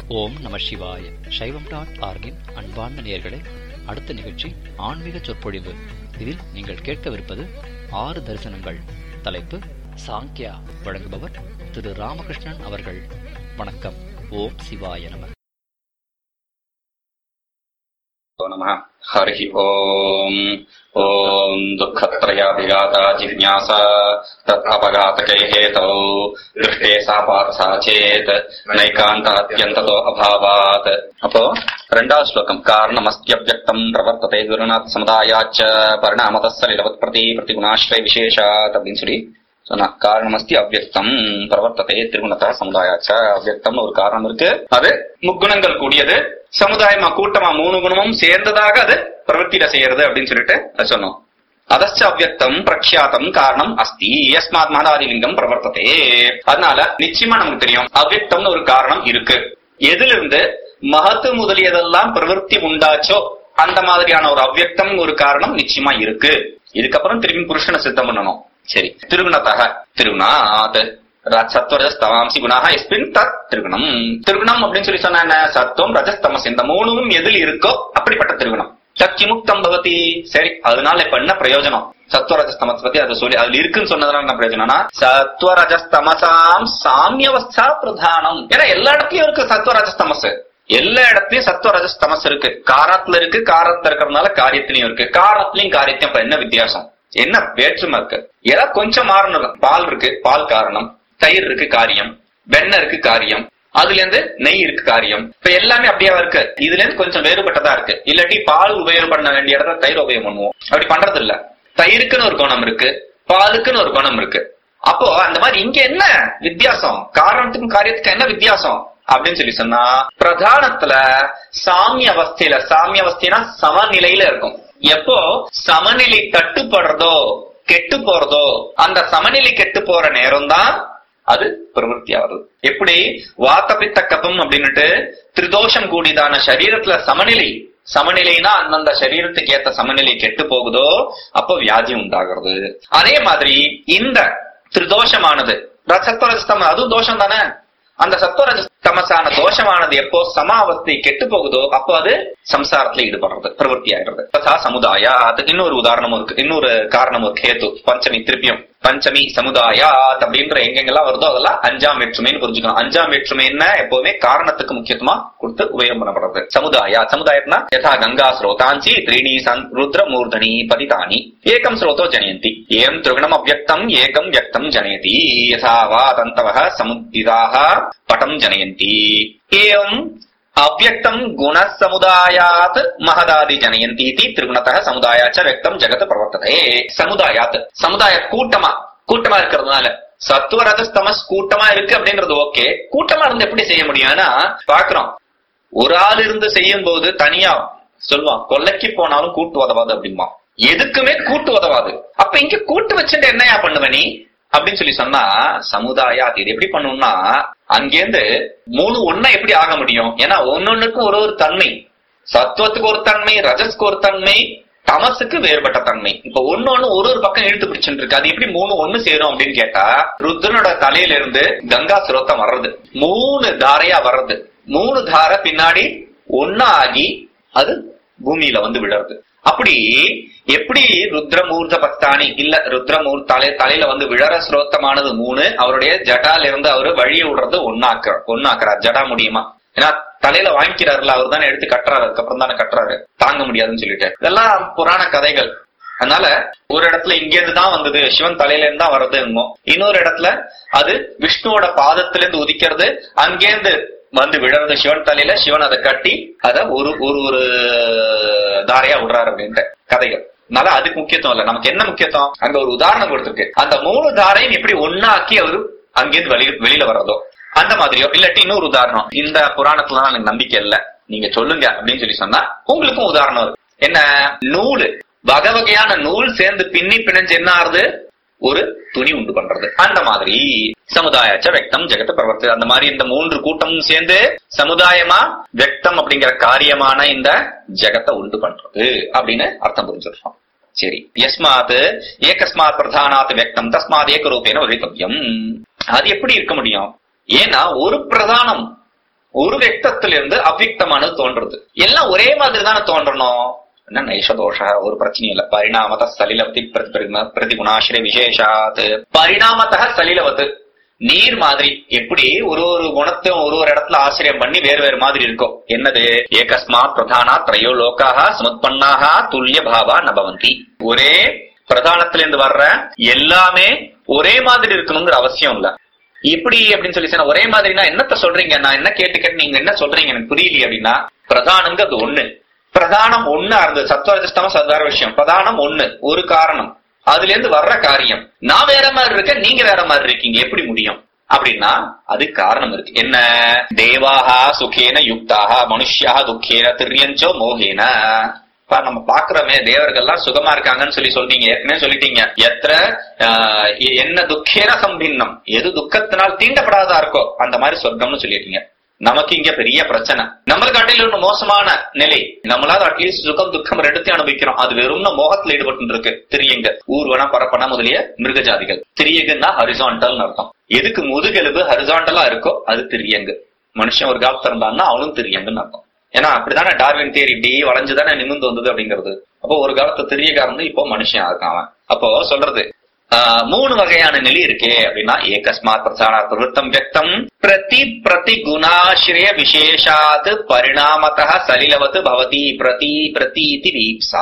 ஓம் நம சிவாய சைவம் டாட் ஆர்கின் அன்பார்ந்த நேயர்களே அடுத்த நிகழ்ச்சி ஆன்மீக சொற்பொழிவு இதில் நீங்கள் கேட்கவிருப்பது ஆறு தரிசனங்கள் தலைப்பு சாங்கியா வழங்குபவர் திரு ராமகிருஷ்ணன் அவர்கள் வணக்கம் ஓம் சிவாய நம नमः हरिः ओम् ॐ दुःखत्रयाभिघाता जिज्ञासा तदपघातके हेतौ दृष्टे सा पार्था चेत् नैकान्त अत्यन्ततो अभावात् அப்போ ரெண்டாவது ஸ்லோகம் காரணமஸ்தியவ்யக்தம் பிரவர்த்ததே குருநாத் சமுதாயாச்ச பரிணாமதஸ்ஸலிலவத் பிரதி பிரதிகுணாஸ்ரய விசேஷாத் அப்படின்னு சொல்லி சொன்னா காரணமஸ்தி அவ்யக்தம் பிரவர்த்ததே திருகுணத்தா சமுதாயாச்ச அவ்யக்தம் ஒரு காரணம் இருக்கு அது முக்குணங்கள் கூடியது சமுதாயமா கூட்டமா மூணு குணமும் சேர்ந்ததாக அது பிரவர்த்தியில செய்யறது அப்படின்னு சொல்லிட்டு அது சொன்னோம் அதச்ச அவ்யக்தம் பிரக்ஷாத்தம் காரணம் அஸ்தி யஸ்மாத் மகதாதிலிங்கம் பிரவர்த்ததே அதனால நிச்சயமா நமக்கு தெரியும் அவ்யக்தம்னு ஒரு காரணம் இருக்கு எதிலிருந்து மகத்து முதலியதெல்லாம் பிரவருத்தி உண்டாச்சோ அந்த மாதிரியான ஒரு அவ்யக்தம் ஒரு காரணம் நிச்சயமா இருக்கு இதுக்கப்புறம் திரும்பி புருஷனை சித்தம் பண்ணணும் சரி திருகுணத்தக திருகுணாத் சத்வரஜஸ் தமாம்சி குணாக எஸ்பின் தத் திருகுணம் திருகுணம் அப்படின்னு சொல்லி சொன்னா என்ன சத்துவம் ரஜஸ் தமஸ் இந்த மூணும் எதில் இருக்கோ அப்படிப்பட்ட திருகுணம் சத்தியமுக்தம் பவதி சரி அதனால இப்ப என்ன பிரயோஜனம் சத்வரஜஸ்தமஸ் பத்தி அதை சொல்லி அதுல இருக்குன்னு சொன்னதுனால என்ன பிரயோஜனம்னா சத்வரஜஸ்தமசாம் சாமியவஸ்தா பிரதானம் ஏன்னா எல்லா இடத்துலயும் இருக்கு சத்வரஜஸ்தமஸ் எல்லா இடத்துலயும் சத்வரஜஸ்தமஸ் இருக்கு காரத்துல இருக்கு காரத்துல இருக்கிறதுனால காரியத்திலயும் இருக்கு காரணத்திலயும் காரியத்தையும் அப்ப என்ன வித்தியாசம் என்ன வேற்றுமை இருக்கு ஏதாவது கொஞ்சம் மாறணும் பால் இருக்கு பால் காரணம் தயிர் இருக்கு காரியம் வெண்ணெய் இருக்கு காரியம் அதுல இருந்து நெய் இருக்கு காரியம் இப்ப எல்லாமே அப்படியே இருக்கு இதுல இருந்து கொஞ்சம் வேறுபட்டதா இருக்கு இல்லாட்டி பால் உபயோகம் பண்ண வேண்டிய இடத்துல தயிர் உபயோகம் பண்ணுவோம் அப்படி பண்றது இல்ல தயிருக்குன்னு ஒரு குணம் இருக்கு பாலுக்குன்னு ஒரு குணம் இருக்கு அப்போ அந்த மாதிரி இங்க என்ன வித்தியாசம் காரணத்துக்கும் காரியத்துக்கும் என்ன வித்தியாசம் அப்படின்னு சொல்லி சொன்னா பிரதானத்துல சாமிய அவஸ்தையில சாமிய அவஸ்தைனா சமநிலையில இருக்கும் எப்போ சமநிலை தட்டுப்படுறதோ கெட்டு போறதோ அந்த சமநிலை கெட்டு போற நேரம் தான் அது பிரவருத்தி ஆகுது எப்படி வாத்தபித்த கபம் அப்படின்னுட்டு திரிதோஷம் கூடியதான சரீரத்துல சமநிலை சமநிலைனா அந்தந்த சரீரத்துக்கு ஏத்த சமநிலை கெட்டு போகுதோ அப்போ வியாதி உண்டாகிறது அதே மாதிரி இந்த திரிதோஷமானது சத்வரஜஸ்தம் அதுவும் தோஷம் தானே அந்த சத்வரஜ தமசான தோஷமானது எப்போ சமாவஸ்தை கெட்டு போகுதோ அப்போ அது சம்சாரத்துல ஈடுபடுறது பிரவருத்தி ஆயிடுறது ததா சமுதாய அதுக்கு இன்னொரு உதாரணமும் இருக்கு இன்னொரு காரணமும் இருக்கு ஹேத்து பஞ்சமி திருப்பியும் பஞ்சமி சமுதாயா அப்படின்ற எங்கெங்கெல்லாம் வருதோ அதெல்லாம் அஞ்சாம் வேற்றுமைன்னு புரிஞ்சுக்கணும் அஞ்சாம் வேற்றுமை என்ன எப்பவுமே காரணத்துக்கு முக்கியத்துவமா கொடுத்து உபயோகம் பண்ணப்படுறது சமுதாயா சமுதாயத்னா யதா கங்கா ஸ்ரோதாஞ்சி த்ரீணி சன் ருத்ர மூர்தனி பதிதானி ஏகம் ஸ்ரோதோ ஜனயந்தி ஏம் திருகுணம் அவ்வக்தம் ஏகம் வியக்தம் ஜனயதி யதா வா தந்தவः சமுத்திதாः படம் ஜனயந்தி ஏவம் அவ்வக்தம் குணசமுதாயாத் மகதாதி ஜனயந்தி இதி திருகுணத்தः சமுதாயாச்ச வியக்தம் ஜெகத் பிரவர்த்ததே சமுதாயாத் சமுதாய கூட்டமா கூட்டமா இருக்கிறதுனால சத்துவரஜஸ்தமஸ் கூட்டமா இருக்கு அப்படின்றது ஓகே கூட்டமா இருந்து எப்படி செய்ய முடியும்னா பாக்குறோம் ஒரு ஆள் இருந்து செய்யும் போது தனியா சொல்லுவான் கொல்லைக்கு போனாலும் கூட்டு உதவாது அப்படிமா எதுக்குமே கூட்டு உதவாது அப்ப இங்க கூட்டு வச்சுட்டு என்னையா பண்ணுவ நீ அப்படின்னு சொல்லி சொன்னா சமுதாய இது எப்படி பண்ணும்னா அங்கேருந்து மூணு ஒன்னா எப்படி ஆக முடியும் ஏன்னா ஒன்னொன்னுக்கும் ஒரு ஒரு தன்மை சத்துவத்துக்கு ஒரு தன்மை ரஜஸ்க்கு ஒரு தன்மை தமசுக்கு வேறுபட்ட தன்மை இப்ப ஒன்னு ஒண்ணு ஒரு ஒரு பக்கம் இழுத்து பிடிச்சுட்டு இருக்கு அது எப்படி மூணு ஒண்ணு சேரும் அப்படின்னு கேட்டா ருத்ரனோட தலையில இருந்து கங்கா சுரத்தம் வர்றது மூணு தாரையா வர்றது மூணு தாரை பின்னாடி ஒன்னா ஆகி அது பூமியில வந்து விழறது அப்படி எப்படி ருத்ரமூர்த்த பக்தானி இல்ல ருத்ரமூர் தலை தலையில வந்து விழற ஸ்ரோத்தமானது மூணு அவருடைய ஜட்டால இருந்து அவரு வழியை விடுறது ஒன்னாக்குற ஒன்னாக்குறார் ஜடா முடியுமா ஏன்னா தலையில வாங்கிக்கிறாருல அவர் தானே எடுத்து கட்டுறாரு அதுக்கப்புறம் தானே கட்டுறாரு தாங்க முடியாதுன்னு சொல்லிட்டு இதெல்லாம் புராண கதைகள் அதனால ஒரு இடத்துல இங்க இருந்து தான் வந்தது சிவன் தலையில இருந்து தான் வர்றது இன்னொரு இடத்துல அது விஷ்ணுவோட பாதத்துல இருந்து உதிக்கிறது அங்கேருந்து வந்து விழறது சிவன் தலையில சிவன் அதை கட்டி அத ஒரு ஒரு ஒரு தாரையா விடுறாரு அப்படின்ட்டு கதைகள் அதனால அதுக்கு முக்கியத்துவம் இல்ல நமக்கு என்ன முக்கியத்துவம் அங்க ஒரு உதாரணம் கொடுத்திருக்கு அந்த மூணு தாரையும் எப்படி ஒன்னாக்கி அவரு அங்கிருந்து வெளி வெளியில வர்றதோ அந்த மாதிரியோ இல்லாட்டி இன்னொரு உதாரணம் இந்த புராணத்துல எனக்கு நம்பிக்கை இல்ல நீங்க சொல்லுங்க அப்படின்னு சொல்லி சொன்னா உங்களுக்கும் உதாரணம் இருக்கு என்ன நூல் வகை வகையான நூல் சேர்ந்து பின்னி பிணைஞ்சு என்ன ஆறுது ஒரு துணி உண்டு பண்றது அந்த மாதிரி சமுதாயாச்ச வெக்தம் ஜெகத்த பிரவர்த்தி அந்த மாதிரி இந்த மூன்று கூட்டமும் சேர்ந்து சமுதாயமா வெக்தம் அப்படிங்கிற காரியமான இந்த ஜெகத்தை உண்டு பண்றது அப்படின்னு அர்த்தம் புரிஞ்சிருக்கோம் சரி எஸ்மாத் ஏகஸ்மாத் பிரதானாத் வெக்தம் தஸ்மாத் ஏக ரூபேன வகித்தவ்யம் அது எப்படி இருக்க முடியும் ஏன்னா ஒரு பிரதானம் ஒரு வெக்தத்திலிருந்து அவ்வியக்தமானது தோன்றுறது எல்லாம் ஒரே மாதிரி தானே தோன்றணும் என்ன நைஷதோஷ ஒரு பிரச்சனையும் இல்ல பரிணாமத சலிலவதி பிரதி பிரதிகுணாசிரிய விசேஷாத் பரிணாமத்தக சலிலவத்து நீர் மாதிரி எப்படி ஒரு ஒரு குணத்தையும் ஒரு ஒரு இடத்துல ஆசிரியம் பண்ணி வேறு வேறு மாதிரி இருக்கும் என்னது ஏகஸ்மாத் பிரதானா திரையோ லோகாக சமுத்பன்னாக துல்லிய பாவா நபவந்தி ஒரே பிரதானத்திலிருந்து வர்ற எல்லாமே ஒரே மாதிரி இருக்கணுங்கிற அவசியம் இல்ல எப்படி அப்படின்னு சொல்லி சொன்னா ஒரே மாதிரினா என்னத்த சொல்றீங்க நான் என்ன கேட்டு கேட்டு நீங்க என்ன சொல்றீங்க எனக்கு புரியலையே அப்படின்னா பிரதானங்கிறது ஒண்ணு பிரதானம் ஒண்ணா இருந்தது சத்வரஜஸ்தம சதார விஷயம் பிரதானம் ஒண்ணு ஒரு காரணம் அதுல இருந்து வர்ற காரியம் நான் வேற மாதிரி இருக்கேன் நீங்க வேற மாதிரி இருக்கீங்க எப்படி முடியும் அப்படின்னா அது காரணம் இருக்கு என்ன தேவாகா சுகேன யுக்தாக மனுஷியா துக்கேன திரியஞ்சோ மோகேன இப்ப நம்ம பாக்குறோமே தேவர்கள்லாம் சுகமா இருக்காங்கன்னு சொல்லி சொல்றீங்க ஏற்கனவே சொல்லிட்டீங்க எத்திர ஆஹ், என்ன துக்கேன சம்பின்னம் எது துக்கத்தினால் தீண்டப்படாதா இருக்கோ அந்த மாதிரி சொர்க்கம்னு சொல்லிட்டீங்க நமக்கு இங்க பெரிய பிரச்சனை நம்மளுக்கு காட்டில ஒண்ணு மோசமான நிலை நம்மளால அட்லீஸ்ட் சுகம் துக்கம் ரெண்டுத்தையும் அனுபவிக்கிறோம் அது வெறும் மோகத்துல ஈடுபட்டு இருக்கு திரியங்க ஊர்வன பரப்பன முதலிய மிருக ஜாதிகள் திரியங்குன்னா ஹரிசாண்டல் அர்த்தம் எதுக்கு முதுகெலும்பு ஹரிசாண்டலா இருக்கோ அது திரியங்கு மனுஷன் ஒரு காலத்துல இருந்தான்னா அவனும் திரியங்குன்னு அர்த்தம் ஏன்னா அப்படிதானே டார்வின் தேரி இப்படி வளைஞ்சுதானே நிமிந்து வந்தது அப்படிங்கிறது அப்போ ஒரு காலத்து திரியக்கா இருந்து இப்போ மனுஷன் இருக்கான் அவன் அப்போ சொல்றது ஆஹ், மூணு வகையான நிலை இருக்கே அப்படின்னா ஏகஸ்மாத் பிரதான பிரவருத்தம் வியக்தம் பிரதி பிரதி குணாசிரிய விசேஷாத் பரிணாமத சலிலவத் பவதி பிரதி பிரதீதி வீப்சா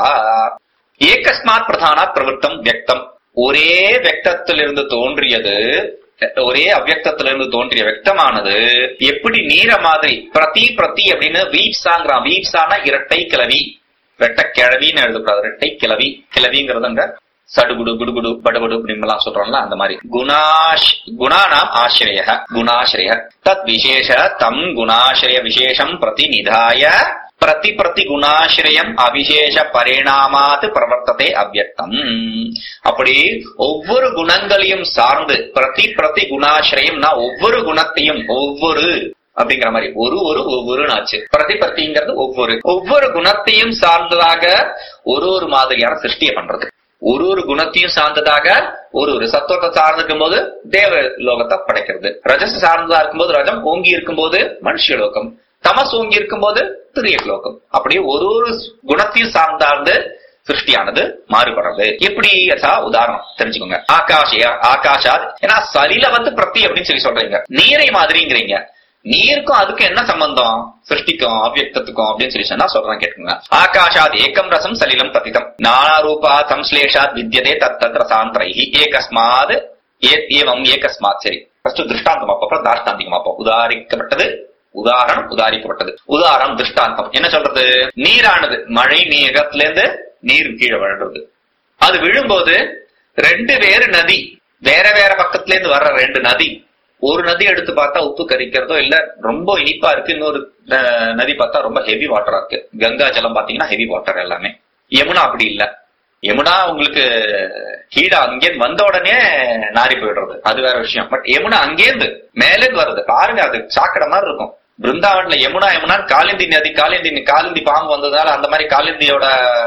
ஏகஸ்மாத் பிரதானாத் பிரவருத்தம் வியக்தம் ஒரே வெக்தத்திலிருந்து தோன்றியது ஒரே அவ்யக்தத்திலிருந்து தோன்றிய வெக்தமானது எப்படி நீர மாதிரி பிரதி பிரதி அப்படின்னு வீப்சாங்கிறான் வீப்சானா இரட்டை கிளவி ரெட்டை கிழவின்னு எழுதக்கூடாது ரெட்டை கிளவி கிளவிங்கிறதுங்க சடுகுடு குடுகுடு படுபடு அப்படின்லாம் சொல்றோம்ல அந்த மாதிரி குணாஷ் குணானாம் ஆசிரிய குணாசிரிய தத் விசேஷ தம் குணாசிரிய விசேஷம் பிரதிநிதாய பிரதி பிரதி குணாசிரியம் அவிசேஷ பரிணாமாத் பிரவர்த்ததே அவ்யக்தம் அப்படி ஒவ்வொரு குணங்களையும் சார்ந்து பிரதி பிரதி குணாசிரியம்னா ஒவ்வொரு குணத்தையும் ஒவ்வொரு அப்படிங்கிற மாதிரி ஒரு ஒரு ஒவ்வொரு ஆச்சு பிரதி பிரதிங்கிறது ஒவ்வொரு ஒவ்வொரு குணத்தையும் சார்ந்ததாக ஒரு ஒரு மாதிரியான சிருஷ்டியை பண்றது ஒரு ஒரு குணத்தையும் சார்ந்ததாக ஒரு ஒரு சத்துவத்தை சார்ந்திருக்கும் போது தேவ லோகத்தை படைக்கிறது ரஜஸ் சார்ந்ததா இருக்கும்போது ரஜம் ஓங்கி இருக்கும்போது மனுஷ லோகம் தமஸ் ஓங்கி இருக்கும்போது திரிய லோகம் அப்படியே ஒரு ஒரு குணத்தையும் சார்ந்தார்ந்து சிருஷ்டியானது மாறுபடுறது எப்படி யதா உதாரணம் தெரிஞ்சுக்கோங்க ஆகாஷியா ஆகாஷாத் ஏன்னா சலில வந்து பிரத்தி அப்படின்னு சொல்லி சொல்றீங்க நீரை மாதிரிங்கிறீங்க நீருக்கும் அதுக்கும் என்ன சம்பந்தம் சிருஷ்டிக்கும் அவ்யக்தத்துக்கும் அப்படின்னு சொல்லி சொன்னா சொல்றேன் கேட்டுங்க ஆகாஷாத் ஏகம் ரசம் சலிலம் பதிதம் நானா ரூபா சம்ஸ்லேஷாத் வித்யதே தத் தத் ரசாந்திரைஹி ஏகஸ்மாத் ஏ- ஏவம் ஏகஸ்மாத் சரி ஃபர்ஸ்ட் திருஷ்டாந்தம் அப்போ அப்புறம் தாஷ்டாந்திகம் அப்போ உதாரிக்கப்பட்டது உதாரணம் உதாரிக்கப்பட்டது உதாரணம் திருஷ்டாந்தம் என்ன சொல்றது நீரானது மழை நீரத்துல இருந்து நீர் கீழே விழுறது அது விழும்போது ரெண்டு வேறு நதி வேற வேற பக்கத்துல இருந்து வர்ற ரெண்டு நதி ஒரு நதி எடுத்து பார்த்தா உப்பு கரிக்கிறதோ இல்ல ரொம்ப இனிப்பா இருக்கு இன்னொரு அஹ், நதி பார்த்தா ரொம்ப ஹெவி வாட்டரா இருக்கு கங்கா ஜலம் பாத்தீங்கன்னா ஹெவி வாட்டர் எல்லாமே யமுனா அப்படி இல்ல யமுனா உங்களுக்கு கீழே அங்கேருந்து வந்த உடனே நாரி போயிடுறது அது வேற விஷயம் பட் யமுனா அங்கேருந்து மேலேருந்து வருது பாருங்க அது சாக்கடை மாதிரி இருக்கும் பிருந்தாவன்ல யமுனா யமுனா காலிந்தி நதி காலிந்தி காலிந்தி பாம்பு வந்ததுனால அந்த மாதிரி காலிந்தியோட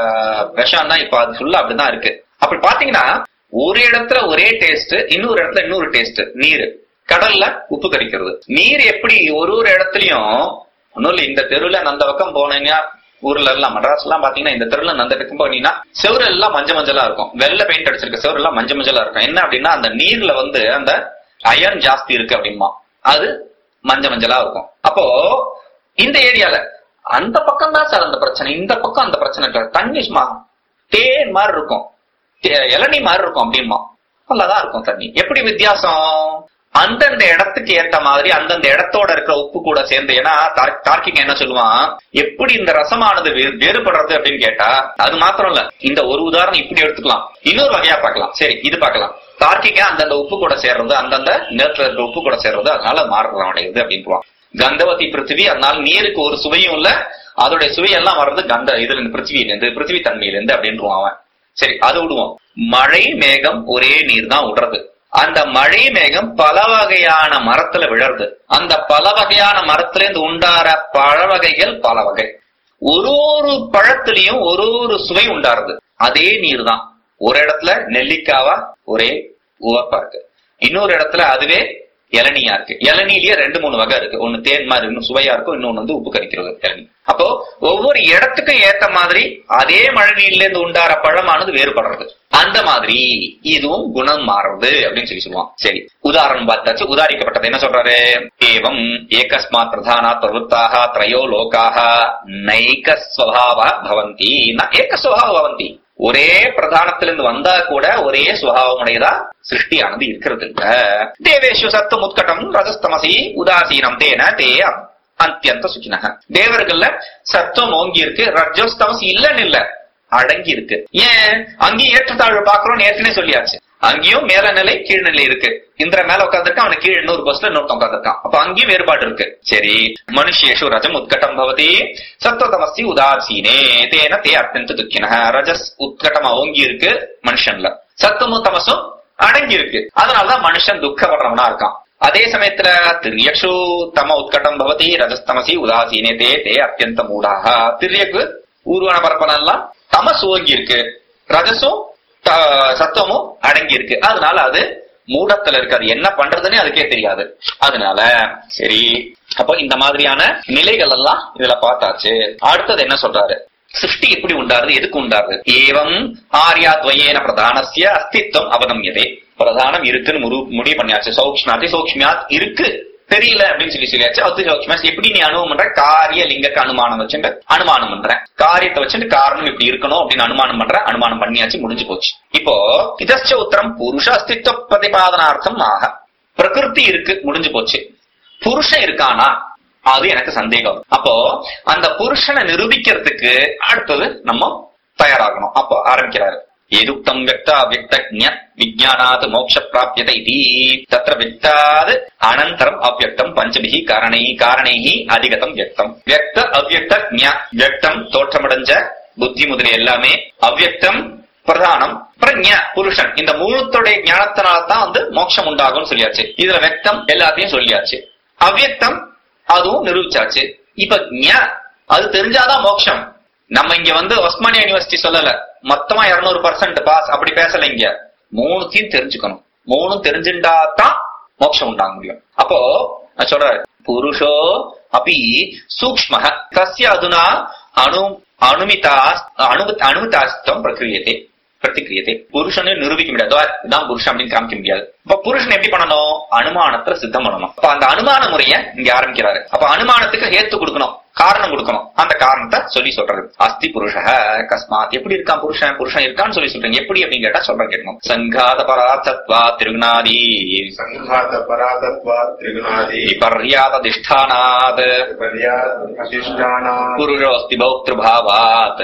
விஷம் தான் இப்ப அது ஃபுல்லா அப்படிதான் இருக்கு அப்படி பாத்தீங்கன்னா ஒரு இடத்துல ஒரே டேஸ்ட் இன்னொரு இடத்துல இன்னொரு டேஸ்ட் நீர் கடல்ல உப்பு கரிக்கிறது நீர் எப்படி ஒரு ஒரு இடத்துலயும் ஒன்னும் இல்ல இந்த தெருவுல அந்த பக்கம் போனீங்கன்னா ஊர்ல எல்லாம் மட்ராஸ் எல்லாம் பாத்தீங்கன்னா இந்த தெருவுல அந்த பக்கம் போனீங்கன்னா செவரு எல்லாம் மஞ்ச மஞ்சளா இருக்கும் வெள்ளை பெயிண்ட் அடிச்சிருக்க செவரு எல்லாம் மஞ்ச மஞ்சளா இருக்கும் என்ன அப்படின்னா அந்த நீர்ல வந்து அந்த அயர்ன் ஜாஸ்தி இருக்கு அப்படிமா அது மஞ்ச மஞ்சளா இருக்கும் அப்போ இந்த ஏரியால அந்த பக்கம் தான் சார் அந்த பிரச்சனை இந்த பக்கம் அந்த பிரச்சனை இருக்காது தண்ணி சும்மா தேன் மாதிரி இருக்கும் தே- இளநீ மாதிரி இருக்கும் அப்படிமா நல்லாதான் இருக்கும் தண்ணி எப்படி வித்தியாசம் அந்தந்த இடத்துக்கு ஏத்த மாதிரி அந்தந்த இடத்தோட இருக்கிற உப்பு கூட சேர்ந்து ஏன்னா தார்- தார்க்கிக என்ன சொல்லுவான் எப்படி இந்த ரசமானது வே- வேறுபடுறது அப்படின்னு கேட்டா அது மாத்திரம் இல்ல இந்த ஒரு உதாரணம் இப்படி எடுத்துக்கலாம் இன்னொரு வகையா பார்க்கலாம் சரி இது பார்க்கலாம் தார்க்கிக அந்தந்த உப்பு கூட சேர்றது அந்தந்த நேரத்துல இருக்கிற உப்பு கூட சேர்றது அதனால மாறுறது அடையுது அப்படின்ட்டுவான் கந்தவதி பிருத்திவி அதனால நீருக்கு ஒரு சுவையும் இல்ல அதோட சுவையெல்லாம் வர்றது கந்த இதுல இருந்து பிருத்திவியில இருந்து பிருத்திவி தன்மையில இருந்து அப்படின்ட்டுவான் அவன் சரி அதை விடுவோம் மழை மேகம் ஒரே நீர் தான் விடுறது அந்த மழை மேகம் பல வகையான மரத்துல விழறது அந்த பல வகையான மரத்துல இருந்து உண்டார பழ வகைகள் பல வகை ஒரு ஒரு பழத்திலையும் ஒரு ஒரு சுவை உண்டாருது அதே நீர் தான் ஒரு இடத்துல நெல்லிக்காவா ஒரே உவப்பா இருக்கு இன்னொரு இடத்துல அதுவே இளநியா இருக்கு இளநிலேயே ரெண்டு மூணு வகை இருக்கு ஒன்னு தேன் மாதிரி இன்னும் சுவையா இருக்கும் இன்னொன்னு வந்து உப்பு கரிக்கிறது இளநீ அப்போ ஒவ்வொரு இடத்துக்கும் ஏத்த மாதிரி அதே மழை நீர்ல இருந்து உண்டார பழமானது வேறுபடுறது அந்த மாதிரி இதுவும் குணம் மாறுறது அப்படின்னு சொல்லி சொல்லுவான் சரி உதாரணம் பார்த்தாச்சு உதாரிக்கப்பட்டது என்ன சொல்றாரு ஏவம் ஏகஸ்மாத் பிரதானாத் பிரவృత్తాः த்ரயோ லோகாः நைக ஸ்வபாவ பவந்தி ந ஏக ஸ்வபாவ பவந்தி ஒரே பிரதானத்திலிருந்து வந்தா கூட ஒரே சுபாவமுடையதா சிருஷ்டியானது இருக்கிறது இல்ல தேவேஷு சத்துவம் உத்கட்டம் ரஜஸ்தமசி உதாசீனம் தேன தே அத்தியந்த சுச்சினக தேவர்கள்ல சத்துவம் ஓங்கி இருக்கு ரஜஸ்தமசி இல்லன்னு இல்ல அடங்கி இருக்கு ஏன் அங்கேயும் ஏற்றத்தாழ்வு பாக்குறோம் ஏற்கனவே சொல்லியாச்சு அங்கேயும் மேல நிலை கீழ் நிலை இருக்கு இந்திர மேல உட்காந்துருக்கான் அவனுக்கு கீழ் இன்னொரு பஸ்ல இன்னொருத்தன் உட்காந்துருக்கான் அப்ப அங்கேயும் வேறுபாடு இருக்கு சரி மனுஷேஷு ரஜம் உத்கட்டம் பவதி சத்வதமஸ்தி உதாசீனே தேன தே அத்தியந்த துக்கின ரஜஸ் உத்கட்டமா ஓங்கி இருக்கு மனுஷன்ல சத்துவமும் தமசும் அடங்கி இருக்கு அதனாலதான் மனுஷன் துக்கப்படுறவனா இருக்கான் அதே சமயத்துல திரியக்ஷு தம உத்கட்டம் பவதி ரஜஸ்தமசி உதாசீனே தே தே அத்தியந்த மூடாக திரியக்கு ஊர்வன பரப்பனெல்லாம் தமசு ஓங்கி இருக்கு ரஜசும் த- சத்துவமும் அடங்கி இருக்கு அதனால அது மூடத்துல இருக்கு அது என்ன பண்றதுன்னே அதுக்கே தெரியாது அதனால சரி அப்போ இந்த மாதிரியான நிலைகள் எல்லாம் இதுல பார்த்தாச்சு அடுத்தது என்ன சொல்றாரு சிருஷ்டி எப்படி உண்டாருது எதுக்கு உண்டாருது ஏவம் ஆர்யாத்வயேன பிரதானசிய அஸ்தித்வம் அவகமியதே பிரதானம் இருக்குன்னு முரு- முடிவு பண்ணியாச்சு சௌக்ஷ்மாதி சௌக்ஷ்மியாத் இருக்கு தெரியல அப்படின்னு சொல்லி சொல்லியாச்சு அது சௌக்ஷ்மியாத் எப்படி நீ அனுபவம் பண்ற காரிய லிங்கக்கு அனுமானம் வச்சுட்டு அனுமானம் பண்ற காரியத்தை வச்சுட்டு காரணம் இப்படி இருக்கணும் அப்படின்னு அனுமானம் பண்ற அனுமானம் பண்ணியாச்சு முடிஞ்சு போச்சு இப்போ இதச்ச உத்தரம் புருஷ அஸ்தித்வ பிரதிபாதனார்த்தம் ஆக பிரகிருதி இருக்கு முடிஞ்சு போச்சு புருஷன் இருக்கானா அது எனக்கு சந்தேகம் அப்போ அந்த புருஷனை நிரூபிக்கிறதுக்கு அடுத்தது நம்ம தயாராகணும் அப்போ ஆரம்பிக்கிறாரு எதுக்தம் வியக்த அவ்வக்த விஜயானாத் மோட்ச பிராபியத இது தத்திர வியக்தாத் அனந்தரம் அவ்வக்தம் பஞ்சபிகி காரணை காரணைஹி அதிகதம் வியக்தம் வியக்த அவ்வக்த ஞ வியக்தம் தோற்றமடைஞ்ச புத்தி முதலிய எல்லாமே அவ்வக்தம் பிரதானம் பிரஜ புருஷன் இந்த மூணுத்துடைய ஞானத்தினால தான் வந்து மோட்சம் உண்டாகும் சொல்லியாச்சு இதுல வெக்தம் எல்லாத்தையும் சொல்லியாச்சு அவ்யக்தம் அதுவும் நிரூபிச்சாச்சு இப்ப ஞ அது தெரிஞ்சாதான் மோட்சம் நம்ம இங்க வந்து ஒஸ்மானியா யூனிவர்சிட்டி சொல்லல மொத்தமா இருநூறு பர்சன்ட் பாஸ் அப்படி பேசல இங்க மூணுத்தையும் தெரிஞ்சுக்கணும் மூணும் தெரிஞ்சுட்டா தான் மோட்சம் உண்டாக முடியும் அப்போ நான் சொல்றேன் புருஷோ அப்படி சூக்ம தஸ்ய அதுனா அணு அனுமிதா அணு அனுமிதாஸ்தம் பிரகிரியத்தை பிரதிக்கிரியத்தை புருஷனை நிரூபிக்க முடியாது "இதோ இதான் புருஷன் அப்படின்னு காமிக்க முடியாது அப்ப புருஷன் எப்படி பண்ணணும் அனுமானத்துல சித்தம் பண்ணணும் அப்ப அந்த அனுமான முறைய இங்க ஆரம்பிக்கிறாரு அப்ப அனுமானத்துக்கு ஹேத்து கொடுக்கணும் காரணம் கொடுக்கணும் அந்த காரணத்தை சொல்லி சொல்றது அஸ்தி புருஷ கஸ்மாத் எப்படி இருக்கான் புருஷன் புருஷன் இருக்கான்னு சொல்லி சொல்றீங்க எப்படி அப்படின்னு கேட்டா சொல்றேன் கேட்கணும் சங்காத பரார்த்தத்வா திருகுணாதி ಸಂಘಾತ ಪರಾತತ್ವ ತ್ರಿಗುಣಾದಿ விபர்யாதிஷ்டானாத் ಅಧಿಷ್ಠಾನ புருஷோஸ்தி பௌத்ருபாவாத்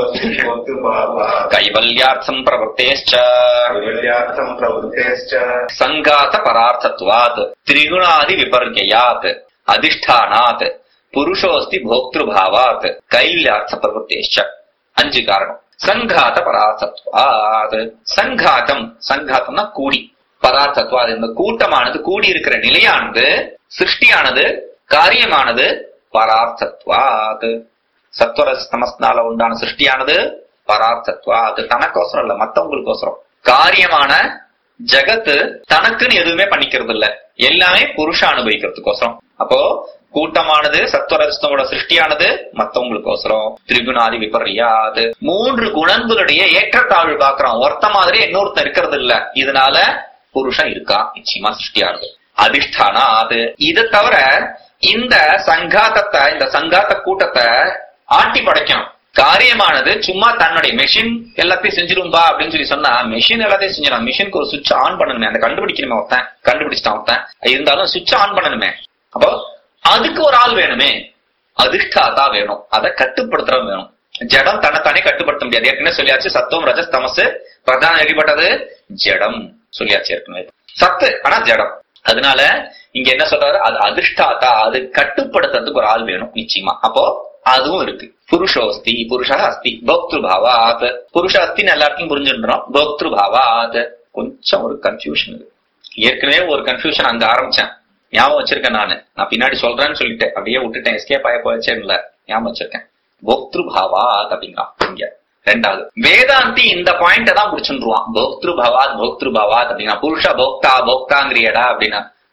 ಭಾವ கைவல்யார்த்தம் பிரவர்த்தேಶ್ಚ ಕೈವಲ್ಯಾರ್ಥಂ ಪ್ರವೃತ್ತೇಶ್ಚ சங்காத பரார்த்தத்வாத் திரிகுணாதி விபர்யாத் அதிஷ்டானாத் புருஷோஸ்தி போக்திருபாவாத் கைல்யார்த்த பிரவருத்தேஷ்ச அஞ்சு காரணம் சங்காத பரார்த்தத்வாத் சங்காதம் சங்காதம்னா கூடி பதார்த்தத்வாத் இந்த கூட்டமானது கூடி இருக்கிற நிலையானது சிருஷ்டியானது காரியமானது பரார்த்தத்வாத் சத்வரஸ்தமஸ்னால உண்டான சிருஷ்டியானது பரார்த்தத்வா அது தனக்கோசரம் இல்ல மத்தவங்களுக்கோசரம் காரியமான ஜகத்து தனக்குன்னு எதுவுமே பண்ணிக்கிறது இல்ல எல்லாமே புருஷ அனுபவிக்கிறதுக்கோசரம் அப்போ கூட்டமானது சத்வரஸ்தமோட சிருஷ்டியானது மத்தவங்களுக்கோசரம் திரிகுணாதி விபர்யாது மூன்று குணங்களுடைய ஏற்றத்தாழ்வு பாக்குறோம் ஒருத்த மாதிரி இன்னொருத்தன் இருக்கிறது இல்ல இதனால புருஷன் இருக்கா நிச்சயமா சிருஷ்டியானது அதிஷ்டானா அது இதை தவிர இந்த சங்காத்தத்தை இந்த சங்காத்த கூட்டத்தை ஆட்டி படைக்கணும் காரியமானது சும்மா தன்னுடைய மெஷின் எல்லாத்தையும் செஞ்சிரும்பா அப்படின்னு சொல்லி சொன்னா மெஷின் எல்லாத்தையும் செஞ்சிடும் மெஷினுக்கு ஒரு சுவிட்ச் ஆன் பண்ணணுமே அந்த கண்டுபிடிக்கணுமே ஒருத்தன் கண்டுபிடிச்சிட்டான் ஒருத்தன் இருந்தாலும் சுவிட்ச் ஆன் பண்ணணுமே அப்போ அதுக்கு ஒரு ஆள் வேணுமே அதிஷ்டாதா வேணும் அதை கட்டுப்படுத்துறவன் வேணும் ஜடம் தன்னைத்தானே கட்டுப்படுத்த முடியாது ஏற்கனவே சொல்லியாச்சு சத்துவம் ரஜஸ் தமசு பிரதானம் எரிபட்டது ஜடம் சொல்லியாச்சு ஏற்கனவே சத்து ஆனா ஜடம் அதனால இங்க என்ன சொல்றாரு அது அதிஷ்டாதா அது கட்டுப்படுத்துறதுக்கு ஒரு ஆள் வேணும் நிச்சயமா அப்போ அதுவும் இருக்கு புருஷோஸ்தி புருஷா அஸ்தி போக்திருபாவாத் புருஷ அஸ்தின்னு எல்லாத்தையும் புரிஞ்சுன்றோம் போக்திருபாவாத் கொஞ்சம் ஒரு கன்ஃபியூஷன் இருக்கு ஏற்கனவே ஒரு கன்ஃபியூஷன் அங்க ஆரம்பிச்சேன் ஞாபகம் வச்சிருக்கேன் நானு நான் பின்னாடி சொல்றேன்னு சொல்லிட்டேன் அப்படியே விட்டுட்டேன் எஸ்கேப் ஆய போச்சேன் இல்ல ஞாபகம் வச்சிருக்கேன் போக்திருபாவாத் அப்படிங்கிறான் இங்க ரெண்டாவது வேதாந்தி இந்த பாயிண்ட தான் புடிச்சுருவான் போக்திருபவாத் போக்திருபவாத் அப்படின்னா புருஷ போக்தா போக்தாங்கிரியடா அப்படின்னா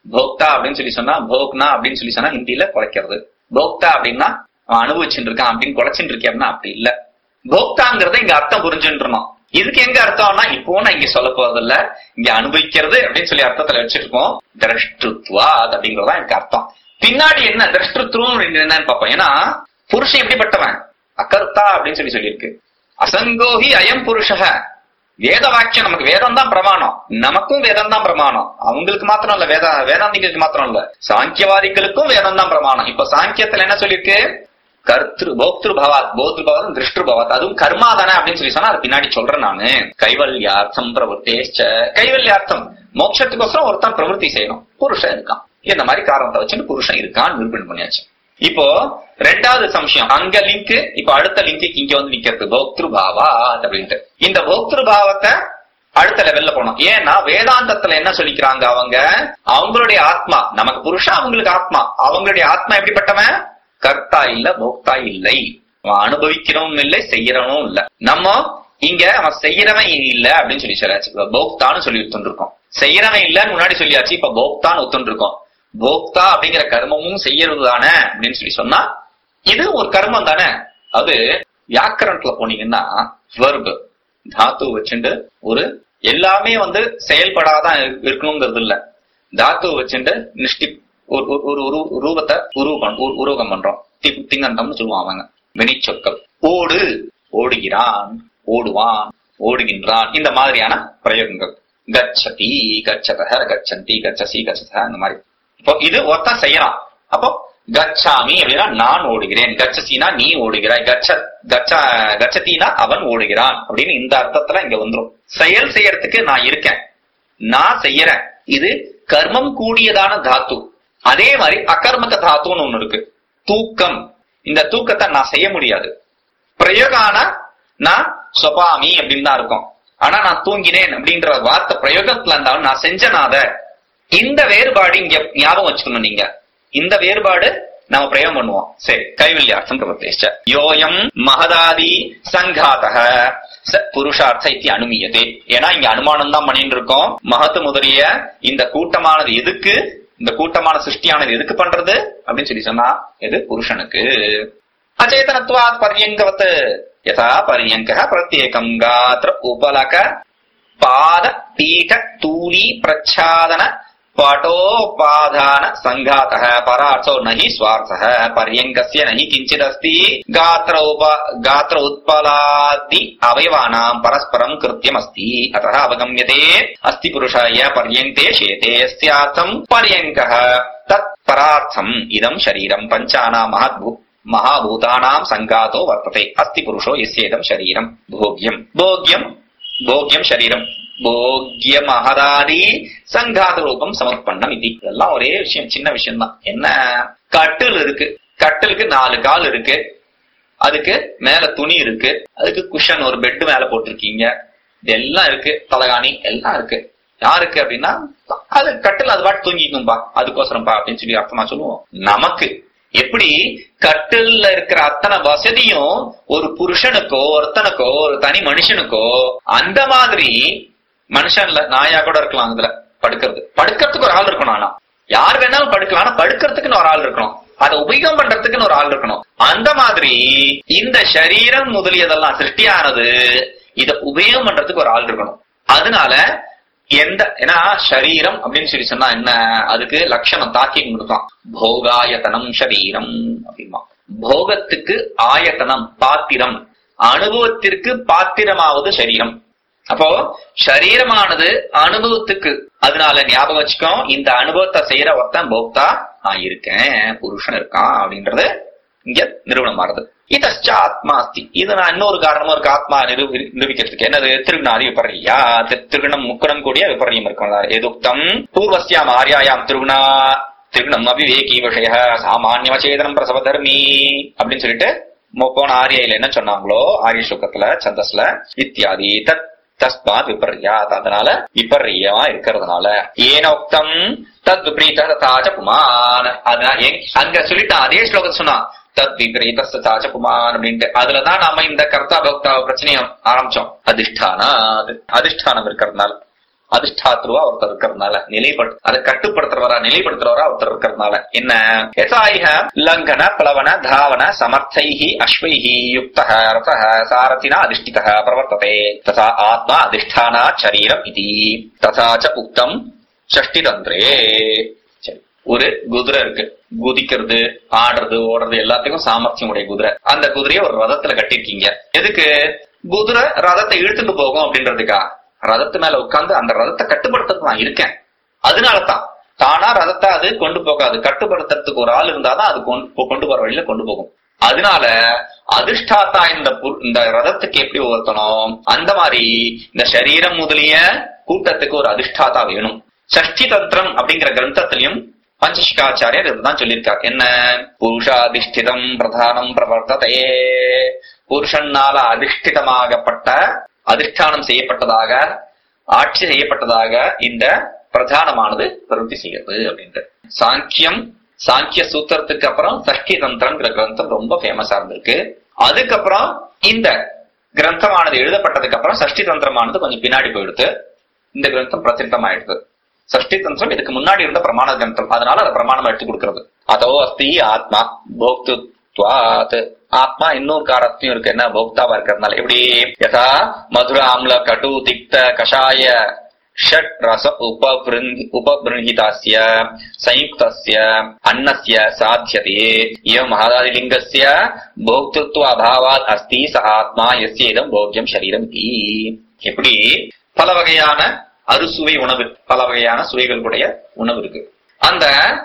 போக்தா அப்படின்னு சொல்லி சொன்னா போக்னா அப்படின்னு சொல்லி சொன்னா ஹிந்தியில குறைக்கிறது போக்தா அப்படின்னா அவன் அனுபவிச்சுட்டு இருக்கான் அப்படின்னு குறைச்சுட்டு இருக்கேன்னா அப்படி இல்ல போக்தாங்கிறத இங்க அர்த்தம் புரிஞ்சுன்றணும் இதுக்கு எங்க அர்த்தம்னா இப்போ நான் இங்க சொல்ல போறதில்ல இங்க அனுபவிக்கிறது அப்படின்னு சொல்லி அர்த்தத்துல வச்சிருக்கோம் திரஷ்டுத்வா அப்படிங்கறதா எனக்கு அர்த்தம் பின்னாடி என்ன திரஷ்டுத்துவம் என்னன்னு பார்ப்போம் ஏன்னா புருஷன் எப்படிப்பட்டவன் அகர்த்தா அப்படின்னு சொல்லி சொல்லியிருக்கு அசங்கோஹி அயம் புருஷக வேத வாக்கியம் நமக்கு வேதம் தான் பிரமாணம் நமக்கும் வேதம் தான் பிரமாணம் அவங்களுக்கு மாத்திரம் இல்ல வேத வேதாந்திகளுக்கு மாத்திரம் இல்ல சாங்கியவாதிகளுக்கும் வேதம் தான் பிரமாணம் இப்ப சாங்கியத்துல என்ன சொல்லியிருக்கு கர்த்திரு போக்திரு பவாத் போத்ரு பவாத் திருஷ்டு பவாத் அதுவும் கர்மா தானே அப்படின்னு சொல்லி சொன்னா அது பின்னாடி சொல்றேன் நானு கைவல்யார்த்தம் பிரவருத்தேச்ச கைவல்யார்த்தம் மோட்சத்துக்கோசரம் ஒருத்தன் பிரவருத்தி செய்யணும் புருஷன் இருக்கான் இந்த மாதிரி காரணத்தை வச்சுட்டு புருஷன் இருக்கான்னு நிரூபணம் பண்ணியாச்சு இப்போ ரெண்டாவது சம்சயம் அங்க லிங்க் இப்ப அடுத்த லிங்க் இங்க வந்து நிக்கிறது போக்திரு பாவா அப்படின்ட்டு இந்த போக்திரு பாவத்தை அடுத்த லெவல்ல போனோம் ஏன்னா வேதாந்தத்துல என்ன சொல்லிக்கிறாங்க அவங்க அவங்களுடைய ஆத்மா நமக்கு புருஷன் அவங்களுக்கு ஆத்மா அவங்களுடைய ஆத்மா எப்படிப்பட்டவன் கர்த்தா இல்ல போக்தா இல்லை அவன் அனுபவிக்கிறவனும் இல்லை செய்யறவனும் இல்ல நம்ம இங்க அவன் செய்யறவன் இல்ல அப்படின்னு சொல்லி சொல்லியாச்சு இப்ப போக்தான்னு சொல்லி ஒத்துருக்கோம் செய்யறவன் இல்லன்னு முன்னாடி சொல்லியாச்சு இப்ப போக்தான்னு ஒத்துருக்கோம் போக்தா அப்படிங்கிற கர்மமும் செய்யறது தானே அப்படின்னு சொல்லி சொன்னா இது ஒரு கர்மம் தானே அது வியாக்கரணத்துல போனீங்கன்னா வெர்பு தாத்து வச்சுண்டு ஒரு எல்லாமே வந்து செயல்படாதான் இரு- இருக்கணுங்கிறது இல்ல தாத்து வச்சுண்டு நிஷ்டி ஒரு ஒரு- ஒரு உரு- ரூபத்தை உருவம் உருவகம் பண்றோம் தி- திங்கந்தம்னு சொல்லுவான் அவங்க வினைச்சொற்கள் ஓடு ஓடுகிறான் ஓடுவான் ஓடுகின்றான் இந்த மாதிரியான பிரயோகங்கள் கச்சதி கச்சதக கச்சந்தி கச்சசி கச்சத இந்த மாதிரி இப்போ இது ஒருத்தன் செய்யறான் அப்போ கச்சாமி அப்படின்னா நான் ஓடுகிறேன் கச்சசினா நீ ஓடுகிறாய் கச்ச கச்ச கச்சத்தினா அவன் ஓடுகிறான் அப்படின்னு இந்த அர்த்தத்துல இங்க வந்துரும் செயல் செய்யறதுக்கு நான் இருக்கேன் நான் செய்யறேன் இது கர்மம் கூடியதான தாத்து அதே மாதிரி அகர்மக தாத்துன்னு ஒண்ணு இருக்கு தூக்கம் இந்த தூக்கத்தை நான் செய்ய முடியாது பிரயோகான நான் சொபாமி அப்படின்னு தான் இருக்கும் ஆனா நான் தூங்கினேன் அப்படின்ற வார்த்தை பிரயோகத்துல இருந்தாலும் நான் செஞ்சனாத இந்த வேறுபாடு இங்க ஞாபகம் வச்சுக்கணும் நீங்க இந்த வேறுபாடு நம்ம பிரயோகம் பண்ணுவோம் சரி கைவல்யார்த்தம் பிரபத்தேச்ச யோயம் மகதாதி சங்காதக ச புருஷார்த்த இத்தி அனுமியதே ஏன்னா இங்க அனுமானம் தான் பண்ணிட்டு இருக்கோம் மகத்து முதலிய இந்த கூட்டமானது எதுக்கு இந்த கூட்டமான சிருஷ்டியானது எதுக்கு பண்றது அப்படின்னு சொல்லி சொன்னா எது புருஷனுக்கு அச்சேதனத்வாத் பர்யங்கவத் யதா பர்யங்க பிரத்யேகம் காத்திர உபலக பாத பீఠ தூலி பிரச்சாதன பட்டோபாதான சங்காத பரார்த்தோ நஹி ஸ்வார்த்தः பர்யங்கस्य நஹி கிஞ்சிதஸ்தி गात्र उप गात्र उत्पलादि अवयवानाम् परस्परम् कृत्यमस्ति अतः अवगम्यते अस्ति पुरुषाय पर्यन्ते शेते यस्यार्थम् पर्यङ्कः तत् परार्थम् इदम् शरीरम् पञ्चानाम् महद्भू महाभूतानाम् सङ्गातो वर्तते अस्ति पुरुषो यस्येदम् शरीरम् भोग्यम् भोग्यम् போக்கியம் சரீரம் போக்கிய மகதாதி சங்காத ரூபம் சமர்ப்பணம் இது இதெல்லாம் ஒரே விஷயம் சின்ன விஷயம் தான் என்ன கட்டில் இருக்கு கட்டிலுக்கு நாலு கால் இருக்கு அதுக்கு மேல துணி இருக்கு அதுக்கு குஷன் ஒரு பெட் மேல போட்டிருக்கீங்க இதெல்லாம் இருக்கு தலகாணி எல்லாம் இருக்கு யாருக்கு அப்படின்னா அது கட்டில் அது பாட்டு தூங்கிக்கும்பா அதுக்கோசரம்பா அப்படின்னு சொல்லி அர்த்தமா சொல்லுவோம் நமக்கு எப்படி கட்டில்ல இருக்கிற அத்தனை வசதியும் ஒரு புருஷனுக்கோ ஒருத்தனுக்கோ ஒரு தனி மனுஷனுக்கோ அந்த மாதிரி மனுஷன்ல நாயா கூட இருக்கலாம் அதுல படுக்கிறது படுக்கிறதுக்கு ஒரு ஆள் இருக்கணும் ஆனா யார் வேணாலும் படுக்கலாம் ஆனா படுக்கிறதுக்குன்னு ஒரு ஆள் இருக்கணும் அதை உபயோகம் பண்றதுக்குன்னு ஒரு ஆள் இருக்கணும் அந்த மாதிரி இந்த சரீரம் முதலியதெல்லாம் சிருஷ்டியானது இத உபயோகம் பண்றதுக்கு ஒரு ஆள் இருக்கணும் அதனால எந்த ஏன்னா சரீரம் அப்படின்னு சொல்லி சொன்னா என்ன அதுக்கு லட்சணம் தாக்கி கொடுத்தான் போகாயத்தனம் சரீரம் அப்படிமா போகத்துக்கு ஆயத்தனம் பாத்திரம் அனுபவத்திற்கு பாத்திரமாவது சரீரம் அப்போ சரீரமானது அனுபவத்துக்கு அதனால ஞாபகம் வச்சுக்கோ இந்த அனுபவத்தை செய்யற ஒருத்தன் போக்தா நான் இருக்கேன் புருஷன் இருக்கான் அப்படின்றது இங்க நிறுவனம் ஆறுது இதச்ச ஆத்மா அஸ்தி இது நான் இன்னொரு காரணமும் இருக்கு ஆத்மா நிரூபி நிரூபிக்கிறதுக்கு என்னது திருகுணாதி விபர்யா திருகுணம் முக்குணம் கூடிய விபர்யம் இருக்கும் எதுக்தம் பூர்வஸ்யாம் ஆர்யாயாம் திருகுணா திருகுணம் அபிவேகி விஷய சாமானியமச்சேதனம் பிரசவ தர்மி அப்படின்னு சொல்லிட்டு மோ- போன ஆரியில என்ன சொன்னாங்களோ ஆரிய சுக்கத்துல சந்தஸ்ல இத்தியாதி தத் தஸ்மாத் விபர்யாத் அதனால விபர்யமா இருக்கிறதுனால ஏனோக்தம் தத் விபரீத தாச்ச புமான் அதனால எங்க- அங்க சொல்லிட்டான் அதே ஸ்லோகத்தை சொன்னான் தத் விபரீத தாச்ச புமான் அப்படின்ட்டு அதுலதான் நாம இந்த கர்த்தா பக்தா பிரச்சனையை ஆரம்பிச்சோம் அதிஷ்டானா அதிஷ்டானம் இருக்கிறதுனால அதிஷ்டாத்ருவா ஒருத்தர் இருக்கிறதுனால நிலைப்படுத்த அதை கட்டுப்படுத்துறவரா நிலைப்படுத்துறவரா ஒருத்தர் இருக்கிறதுனால என்ன யசாயிக லங்கன பிளவன தாவன சமர்த்தைஹி அஸ்வைஹி யுக்தः ரதः சாரதினா அதிஷ்டிதः பிரவர்த்ததே ததா ஆத்மா அதிஷ்டானா சரீரம் இதி ததா ச உக்தம் ஷஷ்டி தந்திரே சரி ஒரு குதிரை இருக்கு குதிக்கிறது ஆடுறது ஓடுறது எல்லாத்துக்கும் சாமர்த்தியம் உடைய குதிரை அந்த குதிரையை ஒரு ரதத்துல கட்டிருக்கீங்க எதுக்கு குதிரை ரதத்தை இழுத்துட்டு போகும் அப்படின்றதுக்கா ரதத்து மேல உட்கார்ந்து அந்த ரதத்தை கட்டுப்படுத்துறது நான் இருக்கேன் அதனாலதான் தானா ரதத்தை அது கொண்டு போகாது கட்டுப்படுத்துறதுக்கு ஒரு ஆள் இருந்தாதான் அது கொண்டு கொண்டு போற வழியில கொண்டு போகும் அதனால அதிர்ஷ்டாத்தா இந்த பு- இந்த ரதத்துக்கு எப்படி ஒருத்தனும் அந்த மாதிரி இந்த சரீரம் முதலிய கூட்டத்துக்கு ஒரு அதிஷ்டாத்தா வேணும் சஷ்டி தந்திரம் அப்படிங்கிற கிரந்தத்திலையும் பஞ்சசிகாச்சாரியர் இதுதான் சொல்லியிருக்கார் என்ன புருஷாதிஷ்டிதம் பிரதானம் பிரவர்த்ததே புருஷனால அதிஷ்டிதமாகப்பட்ட அதிஷ்டானம் செய்யப்பட்டதாக ஆட்சி செய்யப்பட்டதாக இந்த பிரதானமானது பிரவருத்தி செய்கிறது அப்படின்ட்டு சாங்கியம் சாங்கிய சூத்திரத்துக்கு அப்புறம் சஷ்டி தந்திரம்ங்கிற கிரந்தம் ரொம்ப ஃபேமஸா இருந்திருக்கு அதுக்கப்புறம் இந்த கிரந்தமானது எழுதப்பட்டதுக்கு அப்புறம் சஷ்டி தந்திரமானது கொஞ்சம் பின்னாடி போயிடுது இந்த கிரந்தம் பிரசித்தம் ஆயிடுது சஷ்டி தந்திரம் இதுக்கு முன்னாடி இருந்த பிரமாண கிரந்தம் அதனால அதை பிரமாணம் எடுத்து கொடுக்கிறது அதோ அஸ்தி ஆத்மா போக்துத்வாத் ஆத்மா இன்னொரு காரத்தையும் இருக்கு என்ன போக்தாவா இருக்கிறதுனால எப்படி யதா மதுர ஆம்ல கடு திக்த கஷாய ஷட் ரச உபபிருந்தி உபபிருங்கிதாஸ்ய சயுக்தஸ்ய அன்னஸ்ய சாத்தியதே இவ மகாதாதிலிங்கஸ்ய போக்திருத்துவ அபாவாத் அஸ்தி ச ஆத்மா எஸ்ய இதம் போக்கியம் சரீரம் இதி எப்படி பல வகையான அறுசுவை உணவு பல வகையான சுவைகளுடைய உணவு இருக்கு அந்த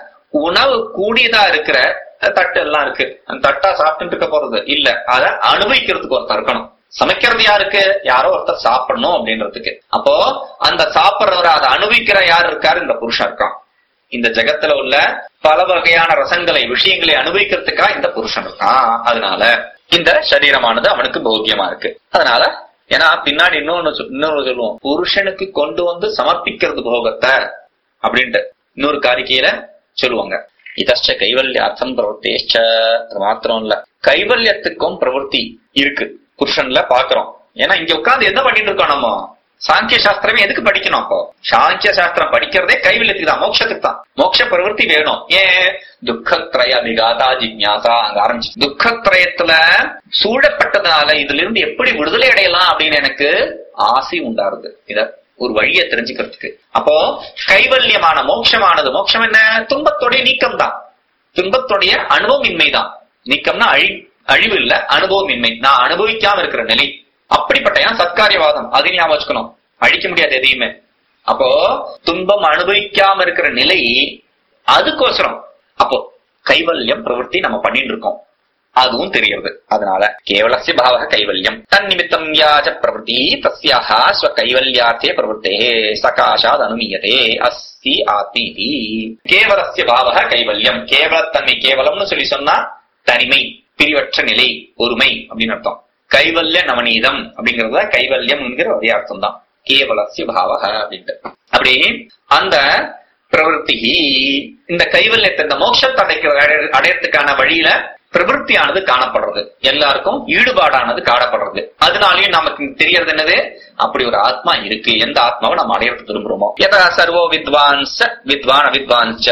உணவு கூடியதா இருக்கிற தட்டு எல்லாம் இருக்கு அந்த தட்டா சாப்பிட்டு இருக்க போறது இல்ல அத அனுபவிக்கிறதுக்கு ஒருத்தர் இருக்கணும் சமைக்கிறது யாருக்கு யாரோ ஒருத்தர் சாப்பிடணும் அப்படின்றதுக்கு அப்போ அந்த சாப்பிடுறவர் அதை அனுபவிக்கிற யார் இருக்காரு இந்த புருஷன் இருக்கான் இந்த ஜெகத்துல உள்ள பல வகையான ரசங்களை விஷயங்களை அனுபவிக்கிறதுக்கா இந்த புருஷன் இருக்கான் அதனால இந்த சரீரமானது அவனுக்கு போக்கியமா இருக்கு அதனால ஏன்னா பின்னாடி இன்னொன்னு சொ- இன்னொன்னு சொல்லுவோம் புருஷனுக்கு கொண்டு வந்து சமர்ப்பிக்கிறது போகத்தை அப்படின்ட்டு இன்னொரு காரிக்கையில சொல்லுவாங்க இதச்ச கைவல்யார்த்தம் பிரவர்த்தேஷ்ட அது மாத்திரம் இல்ல கைவல்யத்துக்கும் பிரவൃத்தி இருக்கு புருஷன்ல பாக்குறோம் ஏன்னா இங்க உட்கார்ந்து என்ன பண்ணிட்டு இருக்கோம் நம்ம சாங்கிய சாஸ்திரமே எதுக்கு படிக்கணும் அப்போ சாங்கிய சாஸ்திரம் படிக்கிறதே கைவில்லத்துக்கு தான் மோட்சத்துக்கு தான் மோட்ச பிரவൃத்தி வேணும் ஏன் துக்கத்ரய அபிகாதா ஜிக்ஞாசா அங்க ஆரம்பிச்சு துக்கத்ரயத்துல சூழப்பட்டதுனால இதுல இருந்து எப்படி விடுதலை அடையலாம் அப்படின்னு எனக்கு ஆசை உண்டாருது இத ஒரு வழியை தெரிஞ்சுக்கிறதுக்கு அப்போ கைவல்யமான மோட்சமானது மோட்சம் என்ன துன்பத்துடைய நீக்கம் தான் துன்பத்துடைய அனுபவமின்மை தான் நீக்கம்னா அழி அழிவு இல்ல அனுபவமின்மை நான் அனுபவிக்காம இருக்கிற நிலை அப்படிப்பட்ட ஏன்னா சத்காரியவாதம் அது ஞாபகம் வச்சுக்கணும் அழிக்க முடியாது எதையுமே அப்போ துன்பம் அனுபவிக்காம இருக்கிற நிலை அதுக்கோசரம் அப்போ கைவல்யம் பிரவൃத்தி நம்ம பண்ணிட்டு இருக்கோம் அதுவும் தெரியறது அதனால கேவலசிய பாவ கைவல்யம் தன்னிமித்தம் யாச்ச பிரவൃத்தி தஸ்யாக ஸ்வ கைவல்யார்த்தே பிரவൃத்தே சகாஷாத் அனுமீயதே அஸ்தி ஆத்மீதி கேவலசிய பாவ கைவல்யம் கேவலத்தன்மை கேவலம்னு சொல்லி சொன்னா தனிமை பிரிவற்ற நிலை ஒருமை அப்படின்னு அர்த்தம் கைவல்ய நவநீதம் அப்படிங்கறத கைவல்யம் என்கிற ஒரே அர்த்தம் தான் கேவலசிய பாவக அப்படின்ட்டு அப்படி அந்த பிரவருத்தி இந்த கைவல்யத்தை இந்த மோட்சத்தை அடைக்கிற அடை- அடையறதுக்கான வழியில பிரவருத்தியானது காணப்படுறது எல்லாருக்கும் ஈடுபாடானது காணப்படுறது அதனாலயும் நமக்கு தெரியறது என்னது அப்படி ஒரு ஆத்மா இருக்கு எந்த ஆத்மாவை நம்ம அடையறது விரும்புறோமோ யதா சர்வோ வித்வான்ஸ் வித்வான் அவித்வான்ச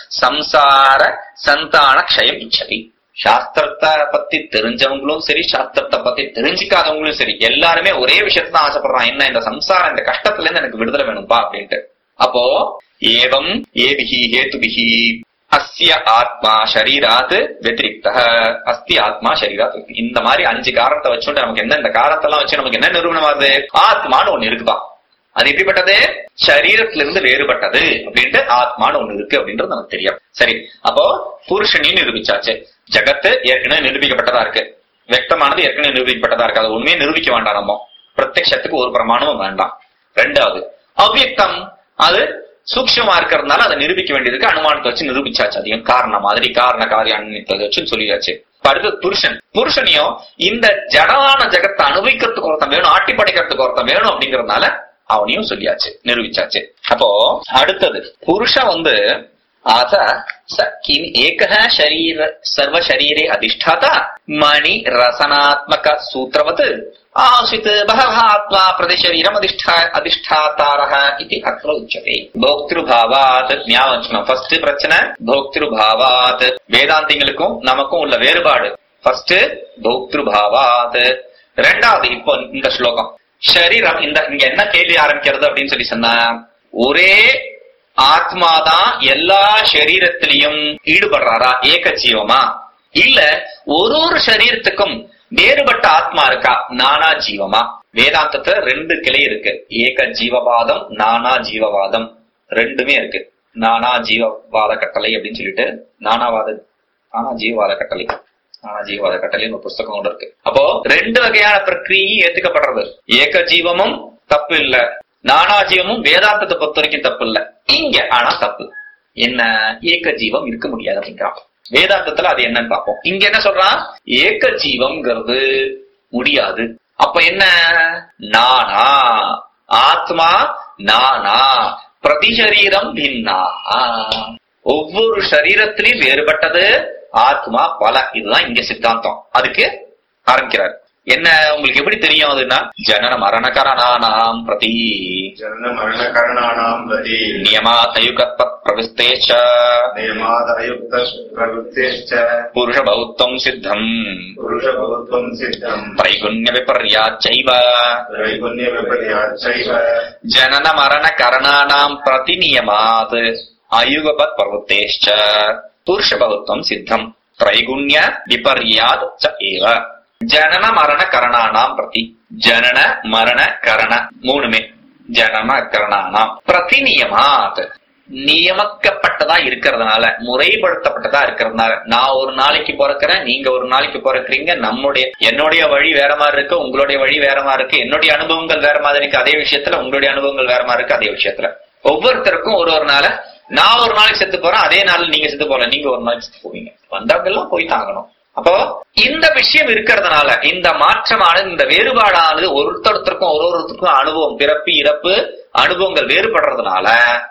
சம்சார சந்தான க்ஷயம் இச்சதி சாஸ்திரத்தை பத்தி தெரிஞ்சவங்களும் சரி சாஸ்திரத்தை பத்தி தெரிஞ்சுக்காதவங்களும் சரி எல்லாருமே ஒரே விஷயத்தை தான் ஆசைப்படுறான் என்ன இந்த சம்சாரம் இந்த கஷ்டத்துல இருந்து எனக்கு விடுதலை வேணும்பா அப்படின்ட்டு அப்போ ஏவம் ஏபிஹி ஹேதுபிஹி அஸ்ய ஆத்மா ஷரீராத் வெத்திரிக்த அஸ்தி ஆத்மா ஷரீராத் வெத்திரி- இந்த மாதிரி அஞ்சு காரணத்தை வச்சுட்டு நமக்கு என்ன இந்த காரணத்தெல்லாம் வச்சு நமக்கு என்ன நிரூபணம் ஆகுது ஆத்மான்னு ஒண்ணு இருக்குதா அது எப்படிப்பட்டது சரீரத்திலிருந்து வேறுபட்டது அப்படின்ட்டு ஆத்மான்னு ஒண்ணு இருக்கு அப்படின்றது நமக்கு தெரியும் சரி அப்போ புருஷனையும் நிரூபிச்சாச்சு ஜகத்து ஏற்கனவே நிரூபிக்கப்பட்டதா இருக்கு வெக்தமானது ஏற்கனவே நிரூபிக்கப்பட்டதா இருக்கு அது உண்மையை நிரூபிக்க வேண்டாம் நம்ம பிரத்யக்ஷத்துக்கு ஒரு பிரமாணமும் வேண்டாம் ரெண்டாவது அவ்யக்தம் அது சூக்ஷமா இருக்கிறதுனால அதை நிரூபிக்க வேண்டியதுக்கு அனுமானத்தை வச்சு நிரூபிச்சாச்சு அதையும் காரணம் மாதிரி காரண காரிய அனுமதித்ததை வச்சு சொல்லியாச்சு இப்ப அடுத்து புருஷன் புருஷனையும் இந்த ஜடமான ஜகத்தை அனுபவிக்கிறதுக்கு ஒருத்தன் வேணும் ஆட்டி படைக்கிறதுக்கு ஒருத்தன் வேணும் அப்படிங்கறதுனால அவனையும் சொல்லியாச்சு நிரூபிச்சாச்சு அப்போ அடுத்தது புருஷன் வந்து अथ स किम् एकः शरीर सर्वशरीरे अधिष्ठाता मणि रसनात्मक सूत्रवत् आसीत् बहवः आत्मा प्रतिशरीरम् अधिष्ठा अधिष्ठातारः इति अत्र उच्यते போக்திருபாவாத் ஞாபகம் வச்சுக்கணும் ஃபர்ஸ்ட் பிரச்சனை போக்திருபாவாத் வேதாந்திங்களுக்கும் நமக்கும் உள்ள வேறுபாடு ஃபர்ஸ்ட் போக்திருபாவாத் ரெண்டாவது இப்போ இந்த ஸ்லோகம் சரீரம் இந்த இங்க என்ன கேள்வி ஆரம்பிக்கிறது அப்படின்னு சொல்லி சொன்னா ஒரே ஆத்மாதான் எல்லா சரீரத்திலையும் ஈடுபடுறாரா ஏக ஜீவமா இல்ல ஒரு ஒரு சரீரத்துக்கும் வேறுபட்ட ஆத்மா இருக்கா நானா ஜீவமா வேதாந்தத்துல ரெண்டு கிளை இருக்கு ஏக ஜீவவாதம் நானா ஜீவவாதம் ரெண்டுமே இருக்கு நானா ஜீவவாத கட்டளை அப்படின்னு சொல்லிட்டு நானாவாத நானா ஜீவவாத கட்டளை நானா ஜீவவாத கட்டளைன்னு ஒரு புஸ்தகம் கூட இருக்கு அப்போ ரெண்டு வகையான பிரக்கிரியும் ஏத்துக்கப்படுறது ஏக ஜீவமும் தப்பு இல்ல நானா ஜீவமும் வேதாந்தத்தை பொறுத்த வரைக்கும் தப்பு இல்ல இங்க ஆனா தப்பு என்ன ஏக ஜீவம் இருக்க முடியாது அப்படிங்கிறான் வேதாந்தத்துல அது என்னன்னு பார்ப்போம் இங்க என்ன சொல்றான் ஏக ஜீவம்ங்கிறது முடியாது அப்ப என்ன நானா ஆத்மா நானா பிரதிசரீரம் பின்னா ஒவ்வொரு சரீரத்திலையும் வேறுபட்டது ஆத்மா பல இதுதான் இங்க சித்தாந்தம் அதுக்கு ஆரம்பிக்கிறார் என்ன உங்களுக்கு எப்படி தெரியும் அதுன்னா ஜனன மரண கரணானாம் பிரதி जनन मरण करणानां प्रति நியமாதயுகத் பிரவிஸ்தேச்ச नियमादयुक्त प्रवृत्तेश्च புருஷ பௌத்தம் சித்தம் पुरुषभवत्वं सिद्धम् त्रैगुण्य विपर्याचैव त्रैगुण्यविपर्याच्चैव जनन मरण करणानाम् प्रति नियमात् अयुगपत् प्रवृत्तेश्च पुरुष बहुत्वम् सिद्धम् त्रैगुण्य विपर्यात् च एव ஜனன மரண கரணானாம் பிரதி ஜனன மரண கரண மூணுமே ஜனன கரணானாம் பிரதி நியமாத் நியமிக்கப்பட்டதா இருக்கிறதுனால முறைப்படுத்தப்பட்டதா இருக்கிறதுனால நான் ஒரு நாளைக்கு பிறக்கிறேன் நீங்க ஒரு நாளைக்கு பிறக்கிறீங்க நம்முடைய என்னுடைய வழி வேற மாதிரி இருக்கு உங்களுடைய வழி வேற மாதிரி இருக்கு என்னுடைய அனுபவங்கள் வேற மாதிரி இருக்கு அதே விஷயத்துல உங்களுடைய அனுபவங்கள் வேற மாதிரி இருக்கு அதே விஷயத்துல ஒவ்வொருத்தருக்கும் ஒரு ஒரு நாள நான் ஒரு நாளைக்கு செத்து போறேன் அதே நாள் நீங்க செத்து போல நீங்க ஒரு நாளைக்கு செத்து போவீங்க வந்தவங்கெல்லாம் போய் தாங்கணும் அப்போ இந்த விஷயம் இருக்கிறதுனால இந்த மாற்றமானது இந்த வேறுபாடானது ஒருத்தருத்தருக்கும் ஒரு ஒருத்தருக்கும் அனுபவம் பிறப்பு இறப்பு அனுபவங்கள் வேறுபடுறதுனால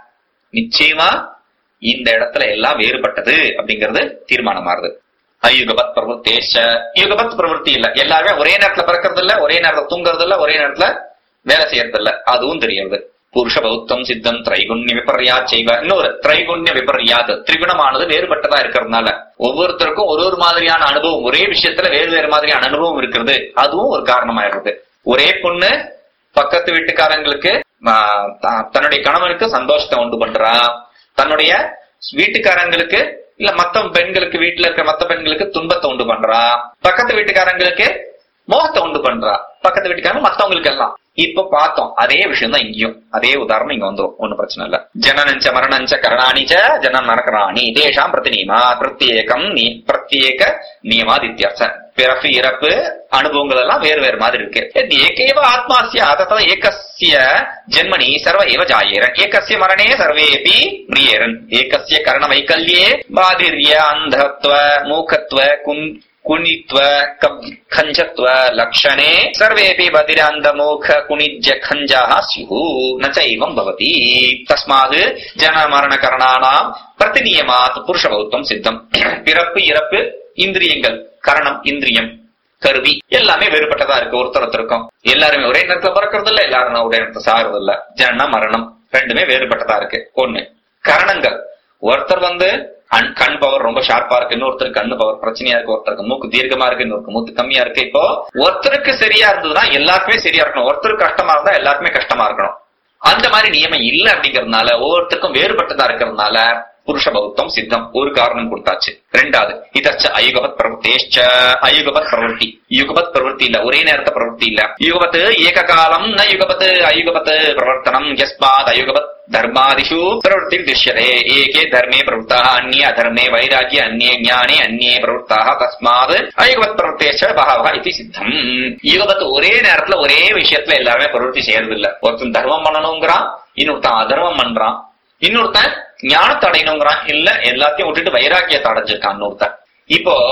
நிச்சயமா இந்த இடத்துல எல்லாம் வேறுபட்டது அப்படிங்கிறது தீர்மானமாறுது அயுகபத் பிரவருத்தேஷ யுகபத் பிரவருத்தி இல்ல எல்லாருமே ஒரே நேரத்துல பிறக்கிறது இல்ல ஒரே நேரத்துல தூங்குறது இல்ல ஒரே நேரத்துல வேலை செய்யறது இல்ல அதுவும் தெரியுது புருஷ பௌத்தம் சித்தம் திரைகுண்ய விபர்யா செய்வ இன்னொரு திரைகுண்ய விபர்யாது திரிகுணமானது வேறுபட்டதா இருக்கிறதுனால ஒவ்வொருத்தருக்கும் ஒரு ஒரு மாதிரியான அனுபவம் ஒரே விஷயத்துல வேறு வேறு மாதிரியான அனுபவம் இருக்கிறது அதுவும் ஒரு காரணமாயிருது ஒரே பொண்ணு பக்கத்து வீட்டுக்காரங்களுக்கு ஆ, த- தன்னுடைய கணவனுக்கு சந்தோஷத்தை உண்டு பண்றா தன்னுடைய வீட்டுக்காரங்களுக்கு இல்ல மத்த பெண்களுக்கு வீட்டுல இருக்க மத்த பெண்களுக்கு துன்பத்தை உண்டு பண்றா பக்கத்து வீட்டுக்காரங்களுக்கு மோகத்தை உண்டு பண்றா பக்கத்து வீட்டுக்காரங்க மத்தவங்களுக்கு எல்லாம் இப்ப பார்த்தோம் அதே விஷயம் தான் இங்கேயும் அதே உதாரணம் இங்க வந்துரும் ஒண்ணும் பிரச்சனை இல்ல ஜனனஞ்ச மரணஞ்ச கரணாணிச்ச ஜனன் மரணகராணி தேஷாம் பிரதிநியமா பிரத்யேகம் நீ பிரத்யேக நியமாதித்யாச பிறப்பு இறப்பு அனுபவங்கள் எல்லாம் வேறு வேறு மாதிரி இருக்கு यदि एकैव आत्मा स्यात् तथा एकस्य जन्मनि सर्व एव जायेरन् एकस्य मरणे सर्वेऽपि म्रियेरन् एकस्य करणवैकल्ये बाधिर्य अन्धत्व मूखत्व कुन् कुणित्व कब्- खञ्जत्व लक्षणे सर्वेऽपि बधिरान्धमूख कुणिज्य खञ्जाः स्युः न च एवम् भवति तस्मात् जनमरणकरणानाम् प्रतिनियमात् पुरुषभौत्वम् सिद्धम् பிறப்பு இறப்பு இந்திரியங்கள் கரணம் இந்திரியம் கருவி எல்லாமே வேறுபட்டதா இருக்கு ஒருத்தர் ஒருத்தருக்கும் எல்லாருமே ஒரே நேரத்துல பிறக்கிறது இல்ல எல்லாரும் ஒரே நேரத்துல சாகிறது இல்ல ஜனனம் மரணம் ரெண்டுமே வேறுபட்டதா இருக்கு ஒண்ணு கரணங்கள் ஒருத்தர் வந்து அன்- கண் பவர் ரொம்ப ஷார்ப்பா இருக்கு இன்னொருத்தருக்கு கண்ணு பவர் பிரச்சனையா இருக்கு ஒருத்தருக்கு மூக்கு தீர்க்கமா இருக்கு இன்னொருக்கு மூக்கு கம்மியா இருக்கு இப்போ ஒருத்தருக்கு சரியா இருந்ததுன்னா எல்லாருக்குமே சரியா இருக்கணும் ஒருத்தருக்கு கஷ்டமா இருந்தா எல்லாருக்குமே கஷ்டமா இருக்கணும் அந்த மாதிரி நியமம் இல்ல அப்படிங்கறதுனால ஒவ்வொருத்தருக்கும் வேறுபட்டதா இருக்கிறதுனால புருஷ பௌத்தம் சித்தம் ஒரு காரணம் கொடுத்தாச்சு ரெண்டாவது இதச்ச அயுகபத் பிரவருத்தேஷ்ச அயுகபத் பிரவருத்தி யுகபத் பிரவருத்தி இல்ல ஒரே நேரத்தை பிரவருத்தி இல்ல யுகபத் ஏக காலம் ந யுகபத் அயுகபத் பிரவர்த்தனம் யஸ்மாத் அயுகபத் धर्मादिषु प्रवृत्ति दृश्यते एके धर्मे प्रवृत्ताः अन्ये अधर्मे वैराग्ये अन्ये ज्ञाने अन्ये प्रवृत्ताः तस्मात् अयुगवत् प्रवृत्तेश्च बहवः इति சித்தம் யுகபத் ஒரே நேரத்துல ஒரே விஷயத்துல எல்லாருமே பிரவருத்தி செய்யறது இல்ல ஒருத்தன் தர்மம் பண்ணணுங்கிறான் இன்னொருத்தன் அதர்மம் பண்றான் இன்னொருத்தன் ஞானத்தை அடையணுங்கிறான் இல்ல எல்லாத்தையும் விட்டுட்டு வைராக்கியத்தை அடைஞ்சிருக்கான் இன்னொருத்தன் இப்போ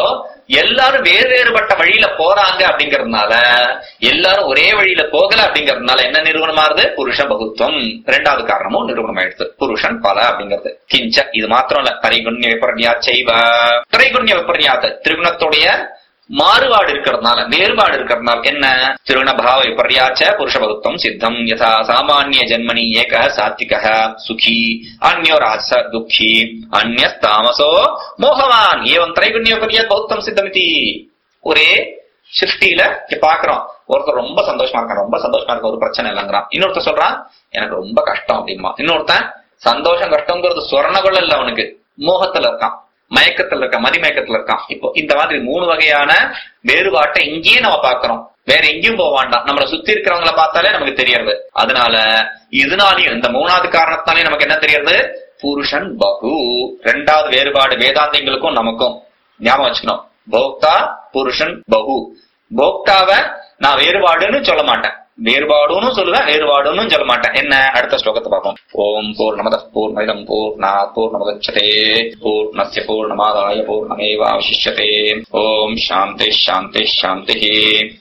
எல்லாரும் வேறு வேறுபட்ட வழியில போறாங்க அப்படிங்கறதுனால எல்லாரும் ஒரே வழியில போகல அப்படிங்கறதுனால என்ன நிறுவனம் ஆறுது புருஷ பகுத்துவம் ரெண்டாவது காரணமும் நிறுவனம் ஆயிடுது புருஷன் பல அப்படிங்கிறது கிஞ்ச இது மாத்திரம் இல்ல திரைகுண்ய விபரணியா செய்வ திரைகுண்ய விபரணியாத்த திருகுணத்துடைய மாறுபாடு இருக்கிறதுனால வேறுபாடு இருக்கிறதுனால என்ன திருண பாவ விபர்யாச்ச புருஷ பகுத்தம் சித்தம் யதா சாமானிய ஜன்மனி ஏக சாத்விக சுகி அந்யோ ராச துக்கி அந்நிய தாமசோ மோகவான் ஏவம் திரைகுண்ய விபர்யாத் பௌத்தம் சித்தமிதி ஒரே சிருஷ்டியில இங்க பாக்குறோம் ஒருத்தர் ரொம்ப சந்தோஷமா இருக்கான் ரொம்ப சந்தோஷமா இருக்க ஒரு பிரச்சனை இல்லைங்கிறான் இன்னொருத்தர் சொல்றான் எனக்கு ரொம்ப கஷ்டம் அப்படிமா இன்னொருத்தன் சந்தோஷம் கஷ்டங்கிறது சொரணகுள்ள இல்ல அவனுக்கு மோகத்துல இருக்கான் மயக்கத்துல இருக்கான் மதிமயக்கத்துல இருக்கான் இப்போ இந்த மாதிரி மூணு வகையான வேறுபாட்டை இங்கேயே நம்ம பாக்குறோம் வேற எங்கேயும் போக வேண்டாம் நம்மளை சுத்தி இருக்கிறவங்கள பார்த்தாலே நமக்கு தெரியறது அதனால இதனாலையும் இந்த மூணாவது காரணத்தினாலையும் நமக்கு என்ன தெரியறது புருஷன் பகு ரெண்டாவது வேறுபாடு வேதாந்திங்களுக்கும் நமக்கும் ஞாபகம் வச்சுக்கணும் போக்தா புருஷன் பகு போக்தாவை நான் வேறுபாடுன்னு சொல்ல மாட்டேன் வேறுபாடுன்னு சொல்லுவேன் வேறுபாடுன்னு சொல்ல மாட்டேன் என்ன அடுத்த ஸ்லோகத்தை பார்ப்போம் ஓம் பூர்ணமத பூர்ணமிதம் பூர்ணா பூர்ணமுதச்சதே பூர்ணஸ்ய பூர்ணமாதாய பூர்ணமேவாவசிஷ்யதே ஓம் சாந்தி சாந்தி சாந்தி